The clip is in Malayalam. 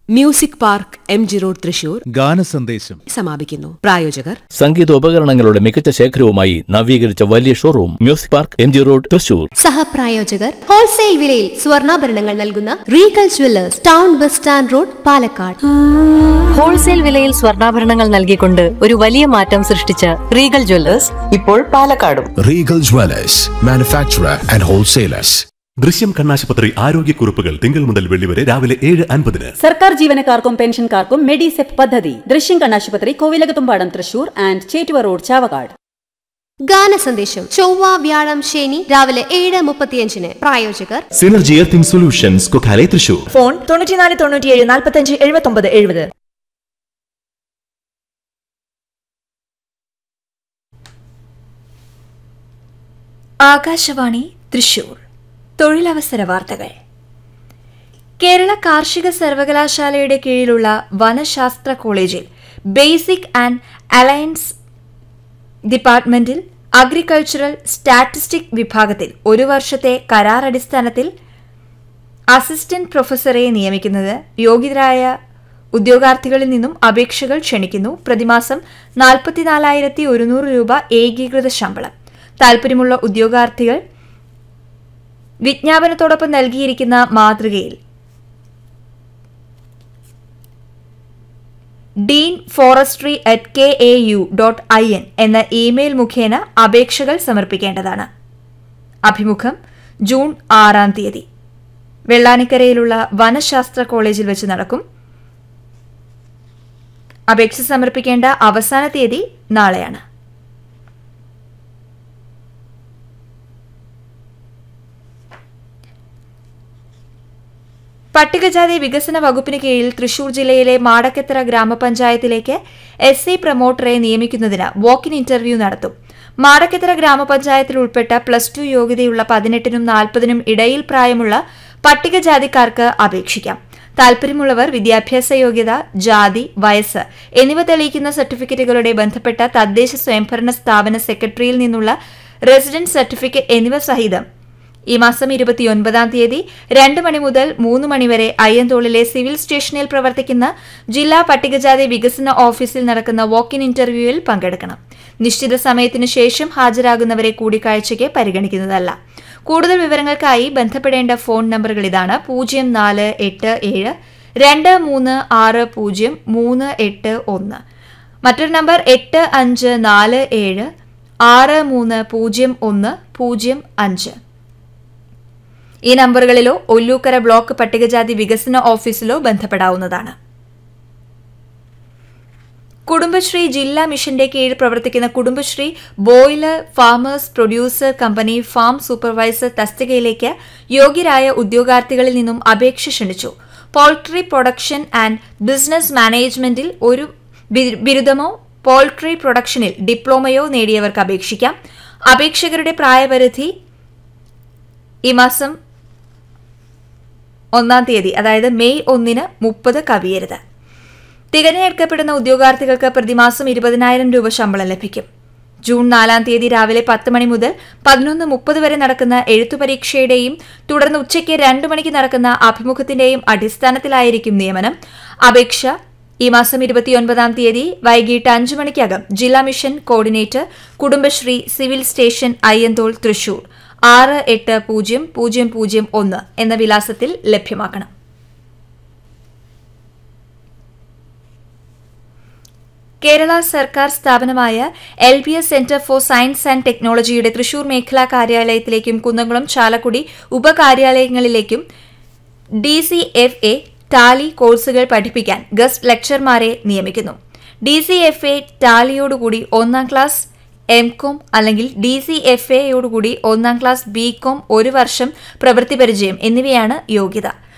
Music park M G road Thrissur ഗാനസന്ദേശം സമാപിക്കുന്നു പ്രായോജകർ സംഗീതോപകരണങ്ങളുടെ മികച്ച ശേഖരവുമായി നവീകരിച്ച വലിയ showroom music park M G road Thrissur സഹപ്രായോജകർ ഹോൾസെയിൽ വിലയിൽ സ്വർണ്ണാഭരണങ്ങൾ നൽകുന്ന Regal jewellers town bus stand road Palakkad wholesale വിലയിൽ സ്വർണ്ണാഭരണങ്ങൾ നൽകിക്കൊണ്ട് ഒരു വലിയ മാറ്റം സൃഷ്ടിച്ച റീഗൽ ജ്വല്ലേഴ്സ് ഇപ്പോൾ പാലക്കാടും Regal Dwellers, manufacturer and wholesalers. ദൃശ്യം കണ്ണാശുപത്രി ആരോഗ്യക്കുറിപ്പുകൾ തിങ്കൾ മുതൽ വെള്ളി വരെ രാവിലെ ഏഴ് അൻപതിന് സർക്കാർ ജീവനക്കാർക്കും പെൻഷൻകാർക്കും മെഡിസെപ് പദ്ധതി ദൃശ്യം കണ്ണാശുപത്രി കോവിലകത്തുംപാടം തൃശൂർ ആൻഡ് ചേറ്റുവ റോഡ് ചാവക്കാട് ഗാന സന്ദേശം ചൊവ്വ വ്യാഴം ശനി രാവിലെ ഏഴ് മുപ്പത്തിയഞ്ചിന് പ്രായോജകർ synergy earthing solutions Kokkale Thrissur phone തൊണ്ണൂറ്റിനാല് തൊണ്ണൂറ്റിയേഴ് നാൽപ്പത്തഞ്ച് എഴുപത്തൊമ്പത് എഴുപത് ആകാശവാണി തൃശൂർ തൊഴിലവസര വാർത്തകൾ കേരള കാർഷിക സർവകലാശാലയുടെ കീഴിലുള്ള വനശാസ്ത്ര കോളേജിൽ ബേസിക് ആൻഡ് അലയൻസ് ഡിപ്പാർട്ട്മെന്റിൽ അഗ്രികൾച്ചറൽ സ്റ്റാറ്റിസ്റ്റിക് വിഭാഗത്തിൽ ഒരു വർഷത്തെ കരാർ അടിസ്ഥാനത്തിൽ അസിസ്റ്റന്റ് പ്രൊഫസറെ നിയമിക്കുന്നത് യോഗ്യരായ ഉദ്യോഗാർത്ഥികളിൽ നിന്നും അപേക്ഷകൾ ക്ഷണിക്കുന്നു പ്രതിമാസം നാൽപ്പത്തിനാലായിരത്തി ഒരുന്നൂറ് രൂപ ഏകീകൃത ശമ്പളം താൽപ്പര്യമുള്ള ഉദ്യോഗാർത്ഥികൾ വിജ്ഞാപനത്തോടൊപ്പം നൽകിയിരിക്കുന്ന മാതൃകയിൽ dean forestry at K A U dot I N എന്ന ഇമെയിൽ മുഖേന അപേക്ഷകൾ സമർപ്പിക്കേണ്ടതാണ് അഭിമുഖം ജൂൺ ആറാം തീയതി വെള്ളാനിക്കരയിലുള്ള വനശാസ്ത്ര കോളേജിൽ വെച്ച് നടക്കും അപേക്ഷ സമർപ്പിക്കേണ്ട അവസാന തീയതി നാളെയാണ് പട്ടികജാതി വികസന വകുപ്പിന് കീഴിൽ തൃശൂർ ജില്ലയിലെ മാടക്കത്തറ ഗ്രാമപഞ്ചായത്തിലേക്ക് എസ് സി പ്രൊമോട്ടറെ നിയമിക്കുന്നതിന് വാക്കിൻ ഇന്റർവ്യൂ നടത്തും മാടക്കത്തറ ഗ്രാമപഞ്ചായത്തിൽ ഉൾപ്പെട്ട പ്ലസ് ടു യോഗ്യതയുള്ള പതിനെട്ടിനും നാൽപ്പതിനും ഇടയിൽ പ്രായമുള്ള പട്ടികജാതിക്കാർക്ക് അപേക്ഷിക്കാം താൽപ്പര്യമുള്ളവർ വിദ്യാഭ്യാസ യോഗ്യത ജാതി വയസ്സ് എന്നിവ തെളിയിക്കുന്ന സർട്ടിഫിക്കറ്റുകളുടെ ബന്ധപ്പെട്ട തദ്ദേശ സ്വയംഭരണ സ്ഥാപന സെക്രട്ടറിയിൽ നിന്നുള്ള റെസിഡന്റ് സർട്ടിഫിക്കറ്റ് എന്നിവ സഹിതം ഈ മാസം ഇരുപത്തിയൊൻപതാം തീയതി രണ്ട് മണി മുതൽ മൂന്ന് മണിവരെ അയ്യന്തോളിലെ സിവിൽ സ്റ്റേഷനിൽ പ്രവർത്തിക്കുന്ന ജില്ലാ പട്ടികജാതി വികസന ഓഫീസിൽ നടക്കുന്ന വാക്കിൻ ഇന്റർവ്യൂവിൽ പങ്കെടുക്കണം നിശ്ചിത സമയത്തിനു ശേഷം ഹാജരാകുന്നവരെ കൂടിക്കാഴ്ചയ്ക്ക് പരിഗണിക്കുന്നതല്ല കൂടുതൽ വിവരങ്ങൾക്കായി ബന്ധപ്പെടേണ്ട ഫോൺ നമ്പറുകൾ ഇതാണ് പൂജ്യം നാല് എട്ട് ഏഴ് രണ്ട് മൂന്ന് ആറ് പൂജ്യം മൂന്ന് എട്ട് ഒന്ന് മറ്റൊരു നമ്പർ എട്ട് അഞ്ച് നാല് ഏഴ് ആറ് മൂന്ന് പൂജ്യം ഒന്ന് പൂജ്യം അഞ്ച് ഈ നമ്പറുകളിലോ ഒല്ലൂക്കര ബ്ലോക്ക് പട്ടികജാതി വികസന ഓഫീസിലോ ബന്ധപ്പെടാവുന്നതാണ് കുടുംബശ്രീ ജില്ലാ മിഷന്റെ കീഴിൽ പ്രവർത്തിക്കുന്ന Kudumbashree broiler farmers producer company farm supervisor തസ്തികയിലേക്ക് യോഗ്യരായ ഉദ്യോഗാർത്ഥികളിൽ നിന്നും അപേക്ഷ ക്ഷണിച്ചു പോൾട്രി പ്രൊഡക്ഷൻ ആൻഡ് ബിസിനസ് മാനേജ്മെന്റിൽ ഒരു ബി- ബിരുദമോ പോൾട്രി പ്രൊഡക്ഷനിൽ ഡിപ്ലോമയോ നേടിയവർക്ക് അപേക്ഷിക്കാം അപേക്ഷകരുടെ പ്രായപരിധി ഈ മാസം ഒന്നാം തീയതി അതായത് മെയ് ഒന്നിന് മുപ്പത് കവിയരുത് തികഞ്ഞെടുക്കപ്പെടുന്ന ഉദ്യോഗാർത്ഥികൾക്ക് പ്രതിമാസം ഇരുപതിനായിരം രൂപ ശമ്പളം ലഭിക്കും ജൂൺ നാലാം തീയതി രാവിലെ പത്ത് മണി മുതൽ പതിനൊന്ന് മുപ്പത് വരെ നടക്കുന്ന എഴുത്തു പരീക്ഷയുടെയും തുടർന്ന് ഉച്ചയ്ക്ക് രണ്ട് മണിക്ക് നടക്കുന്ന അഭിമുഖത്തിന്റെയും അടിസ്ഥാനത്തിലായിരിക്കും നിയമനം അപേക്ഷ ഈ മാസം ഇരുപത്തിയൊൻപതാം തീയതി വൈകിട്ട് അഞ്ചു മണിക്കകം ജില്ലാ mission coordinator Kudumbashree civil station Ayyanthole Thrissur ആറ് എട്ട് പൂജ്യം പൂജ്യം പൂജ്യം ഒന്ന് എന്ന വിലാസത്തിൽ ലഭ്യമാക്കണം കേരള സർക്കാർ സ്ഥാപനമായ L B S centre for science and ടെക്നോളജിയുടെ തൃശൂർ മേഖലാ കാര്യാലയത്തിലേക്കും കുന്നംകുളം ചാലക്കുടി ഉപകാര്യാലയങ്ങളിലേക്കും D C F A tally കോഴ്സുകൾ പഠിപ്പിക്കാൻ ഗസ്റ്റ് ലെക്ചർമാരെ നിയമിക്കുന്നു ഡി സി എഫ് എ ടാലിയോടുകൂടി ഒന്നാം ക്ലാസ് എം കോം അല്ലെങ്കിൽ ഡി സി എഫ് എയോടുകൂടി ഒന്നാം ക്ലാസ് ബി കോം ഒരു വർഷം പ്രവൃത്തി പരിചയം എന്നിവയാണ് യോഗ്യത